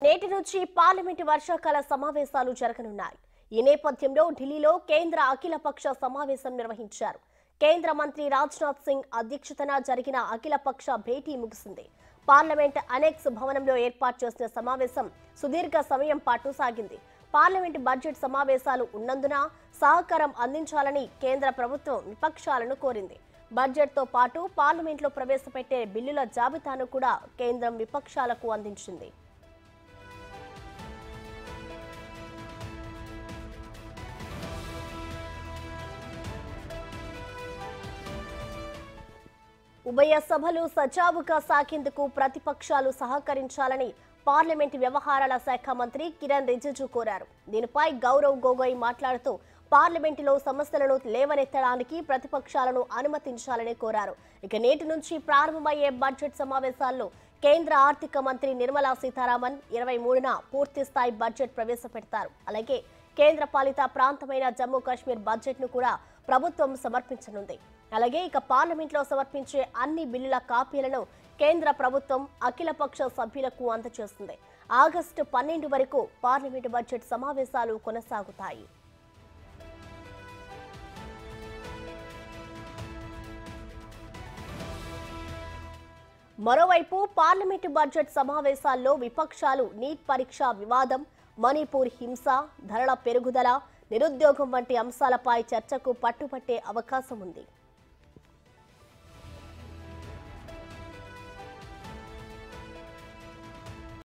నేటి నుంచి పార్లమెంటు వర్షాకాల సమావేశాలు జరగనున్నాయి ఈ నేపథ్యంలో ఢిల్లీలో కేంద్ర అఖిలపక్ష సమావేశం నిర్వహించారు కేంద్ర మంత్రి రాజ్నాథ్ సింగ్ అధ్యక్షతన జరిగిన అఖిలపక్ష భేటీ ముగిసింది పార్లమెంట్ అనెక్స్ భవనంలో ఏర్పాటు చేసిన సమావేశం సుదీర్ఘ సమయం పాటు సాగింది పార్లమెంట్ బడ్జెట్ సమావేశాలు ఉన్నందున సహకారం అందించాలని కేంద్ర ప్రభుత్వం విపక్షాలను కోరింది బడ్జెట్తో పాటు పార్లమెంట్లో ప్రవేశపెట్టే బిల్లుల జాబితాను కూడా కేంద్రం విపక్షాలకు అందించింది ఉభయ సభలు సజావుగా సాగేందుకు ప్రతిపక్షాలు సహకరించాలని పార్లమెంట్ వ్యవహారాల శాఖ మంత్రి కిరణ్ రిజిజు కోరారు దీనిపై గౌరవ్ గొగోయ్ మాట్లాడుతూ పార్లమెంటులో సమస్యలను లేవనెత్తడానికి ప్రతిపక్షాలను అనుమతించాలని కోరారు ఇక నేటి నుంచి ప్రారంభమయ్యే బడ్జెట్ సమావేశాల్లో కేంద్ర ఆర్థిక మంత్రి నిర్మలా సీతారామన్ ఇరవై మూడున పూర్తి స్థాయి బడ్జెట్ ప్రవేశపెడతారు అలాగే కేంద్ర పాలిత ప్రాంతమైన జమ్మూ కాశ్మీర్ బడ్జెట్ ను కూడా ప్రభుత్వం సమర్పించనుంది అలాగే ఇక పార్లమెంట్లో సమర్పించే అన్ని బిల్లుల కాపీలను కేంద్ర ప్రభుత్వం అఖిలపక్ష సభ్యులకు అందజేస్తుంది ఆగస్టు పన్నెండు వరకు పార్లమెంటు బడ్జెట్ సమావేశాలు కొనసాగుతాయి మరోవైపు పార్లమెంటు బడ్జెట్ సమావేశాల్లో విపక్షాలు నీట్ పరీక్ష వివాదం మణిపూర్ హింస ధరల పెరుగుదల నిరుద్యోగం వంటి అంశాలపై చర్చకు పట్టుపట్టే అవకాశం ఉంది